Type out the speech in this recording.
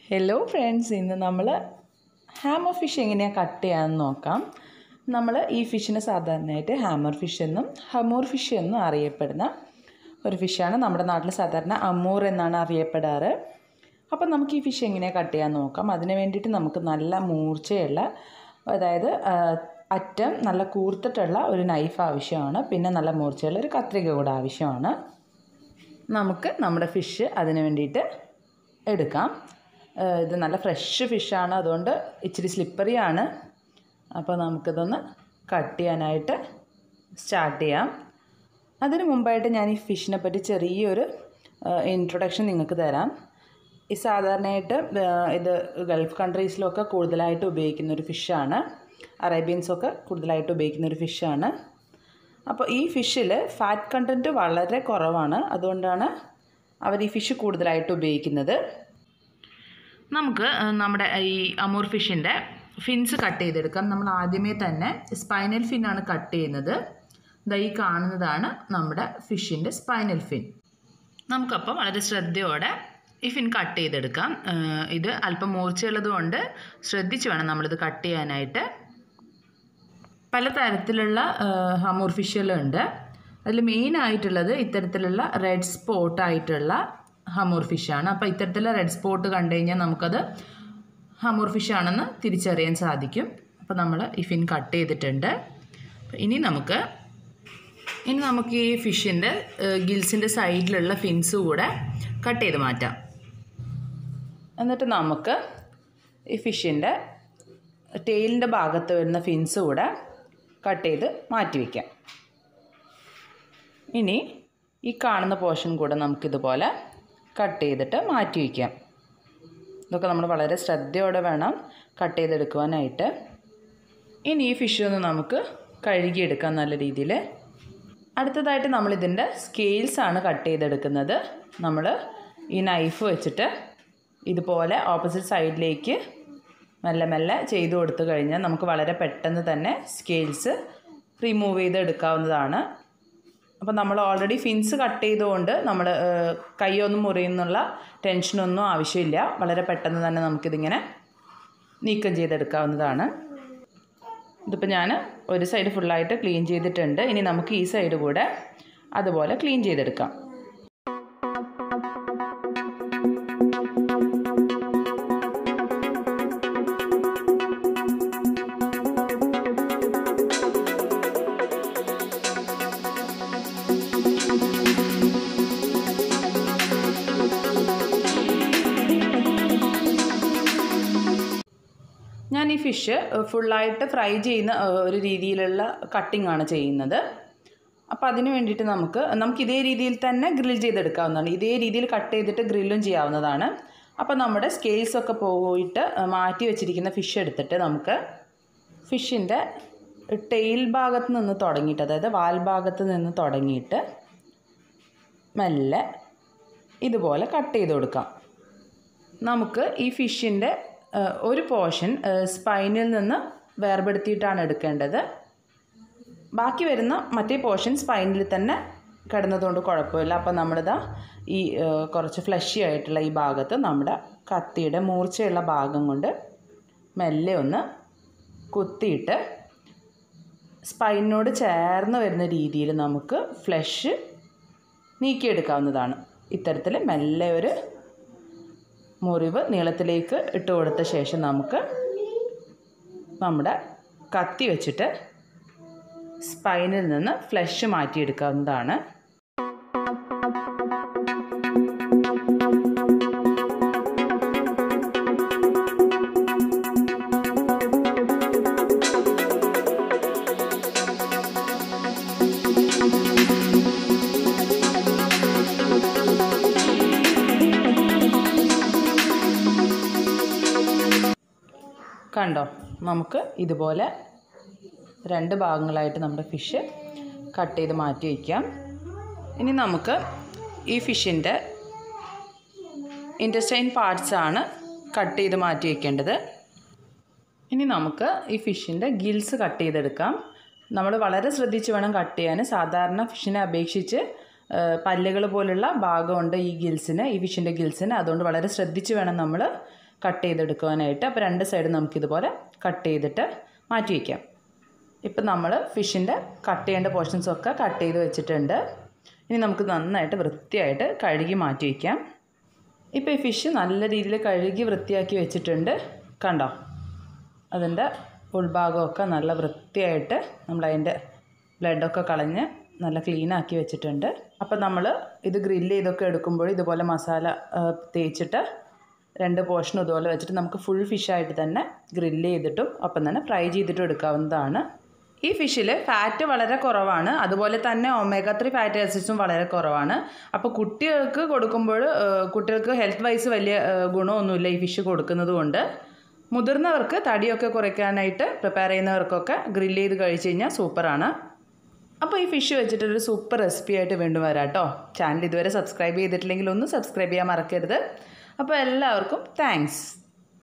hello friends ഇന്ന് നമ്മൾ hammer fish എങ്ങനെയാണ് കട്ട് ചെയ്യാമെന്ന് നോക്കാം നമ്മൾ ഈ ഫിഷിനെ സാധാരണയായിട്ട് ഹാമർ ഫിഷ് എന്നും ഹമൂർ ഫിഷ് എന്നും അറിയപ്പെടുന്ന ഒരു ഫിഷാണ് നമ്മുടെ നാട്ടിൽ സാധാരണ അമൂർ എന്നാണ് അറിയപ്പെടാറ് അപ്പം നമുക്ക് ഈ ഫിഷ് എങ്ങനെയാണ് കട്ട് ചെയ്യാൻ നോക്കാം അതിന് വേണ്ടിയിട്ട് നമുക്ക് നല്ല മൂർച്ചയുള്ള അതായത് ആ, അറ്റം നല്ല കൂർത്തിട്ടുള്ള ഒരു നൈഫ് ആവശ്യമാണ് പിന്നെ നല്ല മൂർച്ചയുള്ള ഒരു കത്രിക കൂടെ ആവശ്യമാണ് നമുക്ക് നമ്മുടെ ഫിഷ് അതിന് വേണ്ടിയിട്ട് എടുക്കാം ഏഹ് ഇത് നല്ല ഫ്രഷ് ഫിഷാണ് അതുകൊണ്ട് ഇച്ചിരി സ്ലിപ്പറിയാണ് അപ്പോൾ നമുക്കിതൊന്ന് കട്ട് ചെയ്യാനായിട്ട് സ്റ്റാർട്ട് ചെയ്യാം അതിന് മുമ്പായിട്ട് ഞാൻ ഈ ഫിഷിനെ പറ്റി ചെറിയൊരു ഇൻട്രൊഡക്ഷൻ നിങ്ങൾക്ക് തരാം ഈ സാധാരണയായിട്ട് ഏഹ് ഇത് ഗൾഫ് കൺട്രീസിലൊക്കെ കൂടുതലായിട്ട് ഉപയോഗിക്കുന്ന ഒരു ഫിഷാണ് അറേബ്യൻസൊക്കെ കൂടുതലായിട്ട് ഉപയോഗിക്കുന്ന ഒരു ഫിഷാണ് അപ്പോൾ ഈ ഫിഷിൽ ഫാറ്റ് കണ്ടൻറ്റ് വളരെ കുറവാണ് അതുകൊണ്ടാണ് അവർ ഈ ഫിഷ് കൂടുതലായിട്ട് ഉപയോഗിക്കുന്നത് നമുക്ക് ഏഹ്, നമ്മുടെ ഈ അമൂർ ഫിഷിൻ്റെ ഫിൻസ് കട്ട് ചെയ്തെടുക്കാം നമ്മൾ ആദ്യമേ തന്നെ സ്പൈനൽ ഫിന്നാണ് കട്ട് ചെയ്യുന്നത് ദാ ഈ കാണുന്നതാണ് നമ്മുടെ ഫിഷിൻ്റെ സ്പൈനൽ ഫിൻ നമുക്കപ്പോൾ വളരെ ശ്രദ്ധയോടെ ഈ ഫിൻ കട്ട് ചെയ്തെടുക്കാം ഏഹ്, ഇത് അല്പം മൂർച്ചയുള്ളത് കൊണ്ട് ശ്രദ്ധിച്ച് വേണം നമ്മളിത് കട്ട് ചെയ്യാനായിട്ട് പല തരത്തിലുള്ള ഹമൂർ ഫിഷുകളുണ്ട് അതിൽ മെയിൻ ആയിട്ടുള്ളത് ഇത്തരത്തിലുള്ള റെഡ് സ്പോട്ട് ആയിട്ടുള്ള ഹമൂർ ഫിഷാണ് അപ്പോൾ ഇത്തരത്തിലുള്ള റെഡ് സ്പോട്ട് കണ്ടു കഴിഞ്ഞാൽ നമുക്കത് ഹമൂർ ഫിഷാണെന്ന് തിരിച്ചറിയാൻ സാധിക്കും അപ്പോൾ നമ്മൾ ഈ ഫിൻ കട്ട് ചെയ്തിട്ടുണ്ട് അപ്പോൾ ഇനി നമുക്ക് ഇനി നമുക്ക് ഈ ഫിഷിൻ്റെ ഗിൽസിൻ്റെ സൈഡിലുള്ള ഫിൻസ് കൂടെ കട്ട് ചെയ്ത് മാറ്റാം എന്നിട്ട് നമുക്ക് ഈ ഫിഷിൻ്റെ ടെയിലിൻ്റെ ഭാഗത്ത് വരുന്ന ഫിൻസ് കൂടെ കട്ട് ചെയ്ത് മാറ്റി വയ്ക്കാം ഇനി ഈ കാണുന്ന പോർഷൻ കൂടെ നമുക്കിതുപോലെ കട്ട് ചെയ്തിട്ട് മാറ്റി വയ്ക്കാം ഇതൊക്കെ നമ്മൾ വളരെ ശ്രദ്ധയോടെ വേണം കട്ട് ചെയ്തെടുക്കുവാനായിട്ട് ഇനി ഈ ഫിഷ് ഒന്ന് നമുക്ക് കഴുകിയെടുക്കാം നല്ല രീതിയിൽ അടുത്തതായിട്ട് നമ്മൾ ഇതിൻ്റെ സ്കെയിൽസ് ആണ് കട്ട് ചെയ്തെടുക്കുന്നത് നമ്മൾ ഈ നൈഫ് വെച്ചിട്ട് ഇതുപോലെ ഓപ്പോസിറ്റ് സൈഡിലേക്ക് മെല്ലെ മെല്ലെ ചെയ്തു കൊടുത്തു കഴിഞ്ഞാൽ നമുക്ക് വളരെ പെട്ടെന്ന് തന്നെ സ്കെയിൽസ് റിമൂവ് ചെയ്ത് എടുക്കാവുന്നതാണ് അപ്പോൾ നമ്മൾ ഓൾറെഡി ഫിൻസ് കട്ട് ചെയ്തുകൊണ്ട് നമ്മൾ കൈയൊന്നും മുറിയുന്നുള്ള ടെൻഷനൊന്നും ആവശ്യമില്ല വളരെ പെട്ടെന്ന് തന്നെ നമുക്കിതിങ്ങനെ നീക്കം ചെയ്തെടുക്കാവുന്നതാണ് ഇതിപ്പോൾ ഞാൻ ഒരു സൈഡ് ഫുള്ളായിട്ട് ക്ലീൻ ചെയ്തിട്ടുണ്ട് ഇനി നമുക്ക് ഈ സൈഡ് കൂടെ അതുപോലെ ക്ലീൻ ചെയ്തെടുക്കാം ഞാൻ ഈ ഫിഷ് ഫുള്ളായിട്ട് ഫ്രൈ ചെയ്യുന്ന ഏഹ്, ഒരു രീതിയിലുള്ള കട്ടിംഗ് ആണ് ചെയ്യുന്നത് അപ്പോൾ അതിന് വേണ്ടിയിട്ട് നമുക്ക് നമുക്ക് ഇതേ രീതിയിൽ തന്നെ ഗ്രിൽ ചെയ്തെടുക്കാവുന്നതാണ് ഇതേ രീതിയിൽ കട്ട് ചെയ്തിട്ട് ഗ്രില്ലും ചെയ്യാവുന്നതാണ് അപ്പോൾ നമ്മുടെ സ്കെയിൽസ് ഒക്കെ പോയിട്ട് ഏഹ്, മാറ്റി വെച്ചിരിക്കുന്ന ഫിഷ് എടുത്തിട്ട് നമുക്ക് ഫിഷിൻ്റെ ടെയിൽ ഭാഗത്ത് നിന്ന് തുടങ്ങിയിട്ട് അതായത് വാൽ ഭാഗത്ത് നിന്ന് തുടങ്ങിയിട്ട് മെല്ലെ ഇതുപോലെ കട്ട് ചെയ്ത് കൊടുക്കാം നമുക്ക് ഈ ഫിഷിൻ്റെ ഒരു പോർഷൻ സ്പൈനിൽ നിന്ന് വേർപെടുത്തിയിട്ടാണ് എടുക്കേണ്ടത് ബാക്കി വരുന്ന മറ്റേ പോർഷൻ സ്പൈനിൽ തന്നെ കിടന്നതുകൊണ്ട് കുഴപ്പമില്ല അപ്പോൾ നമ്മളിതാ ഈ ഏഹ്, കുറച്ച് ഫ്ലഷി ആയിട്ടുള്ള ഈ ഭാഗത്ത് നമ്മുടെ കത്തിയുടെ മൂർച്ചയുള്ള ഭാഗം കൊണ്ട് മെല്ലെ ഒന്ന് കുത്തിയിട്ട് സ്പൈനിനോട് ചേർന്ന് വരുന്ന രീതിയിൽ നമുക്ക് ഫ്ലഷ് നീക്കിയെടുക്കാവുന്നതാണ് ഇത്തരത്തിൽ മെല്ലെ ഒരു മുറിവ് നീളത്തിലേക്ക് ഇട്ട് കൊടുത്ത ശേഷം നമുക്ക് നമ്മുടെ കത്തി വെച്ചിട്ട് സ്പൈനിൽ നിന്ന് ഫ്ലഷ് മാറ്റിയെടുക്കാവുന്നതാണ് കണ്ടോ നമുക്ക് ഇതുപോലെ രണ്ട് ഭാഗങ്ങളായിട്ട് നമ്മുടെ ഫിഷ് കട്ട് ചെയ്ത് മാറ്റി വയ്ക്കാം ഇനി നമുക്ക് ഈ ഫിഷിൻ്റെ ഇൻറ്റസ്റ്റൈൻ പാർട്സ് ആണ് കട്ട് ചെയ്ത് മാറ്റി വയ്ക്കേണ്ടത് ഇനി നമുക്ക് ഈ ഫിഷിൻ്റെ ഗിൽസ് കട്ട് ചെയ്തെടുക്കാം നമ്മൾ വളരെ ശ്രദ്ധിച്ച് വേണം കട്ട് ചെയ്യാൻ സാധാരണ ഫിഷിനെ അപേക്ഷിച്ച് പല്ലുകൾ പോലുള്ള ഭാഗമുണ്ട് ഈ ഗിൽസിന് ഈ ഫിഷിൻ്റെ ഗിൽസിന് അതുകൊണ്ട് വളരെ ശ്രദ്ധിച്ച് വേണം നമ്മൾ കട്ട് ചെയ്തെടുക്കുവാനായിട്ട് അപ്പോൾ രണ്ട് സൈഡ് നമുക്കിതുപോലെ കട്ട് ചെയ്തിട്ട് മാറ്റി വയ്ക്കാം ഇപ്പം നമ്മൾ ഫിഷിൻ്റെ കട്ട് ചെയ്യേണ്ട പോർഷൻസൊക്കെ കട്ട് ചെയ്ത് വെച്ചിട്ടുണ്ട് ഇനി നമുക്ക് നന്നായിട്ട് വൃത്തിയായിട്ട് കഴുകി മാറ്റി വയ്ക്കാം ഇപ്പോൾ ഈ ഫിഷ് നല്ല രീതിയിൽ കഴുകി വൃത്തിയാക്കി വെച്ചിട്ടുണ്ട് കണ്ടോ അതിൻ്റെ ഉൾഭാഗമൊക്കെ നല്ല വൃത്തിയായിട്ട് നമ്മൾ അതിൻ്റെ ബ്ലഡൊക്കെ കളഞ്ഞ് നല്ല ക്ലീൻ ആക്കി വെച്ചിട്ടുണ്ട് അപ്പം നമ്മൾ ഇത് ഗ്രില്ല് ചെയ്തൊക്കെ എടുക്കുമ്പോൾ ഇതുപോലെ മസാല ആ, തേച്ചിട്ട് രണ്ട് പോർഷനും ഇതുപോലെ വെച്ചിട്ട് നമുക്ക് ഫുൾ ഫിഷായിട്ട് തന്നെ ഗ്രില്ല് ചെയ്തിട്ടും ഒപ്പം തന്നെ ഫ്രൈ ചെയ്തിട്ടും എടുക്കാവുന്നതാണ് ഈ ഫിഷിൽ ഫാറ്റ് വളരെ കുറവാണ് അതുപോലെ തന്നെ ഒമേഗ ത്രീ ഫാറ്റി ആസിഡ്സും വളരെ കുറവാണ് അപ്പോൾ കുട്ടികൾക്ക് കൊടുക്കുമ്പോൾ ആ, കുട്ടികൾക്ക് ഹെൽത്ത് വൈസ് വലിയ ആ, ഗുണമൊന്നുമില്ല ഈ ഫിഷ് കൊടുക്കുന്നത് കൊണ്ട് മുതിർന്നവർക്ക് തടിയൊക്കെ കുറയ്ക്കാനായിട്ട് പ്രിപ്പയർ ചെയ്യുന്നവർക്കൊക്കെ ഗ്രില്ല് ചെയ്ത് കഴിച്ച് കഴിഞ്ഞാൽ സൂപ്പറാണ് അപ്പോൾ ഈ ഫിഷ് വെച്ചിട്ടൊരു സൂപ്പർ റെസിപ്പി ആയിട്ട് വീണ്ടും വരാം കേട്ടോ ചാനൽ ഇതുവരെ സബ്സ്ക്രൈബ് ചെയ്തിട്ടില്ലെങ്കിൽ ഒന്ന് സബ്സ്ക്രൈബ് ചെയ്യാൻ മറക്കരുത് അപ്പോൾ എല്ലാവർക്കും താങ്ക്സ്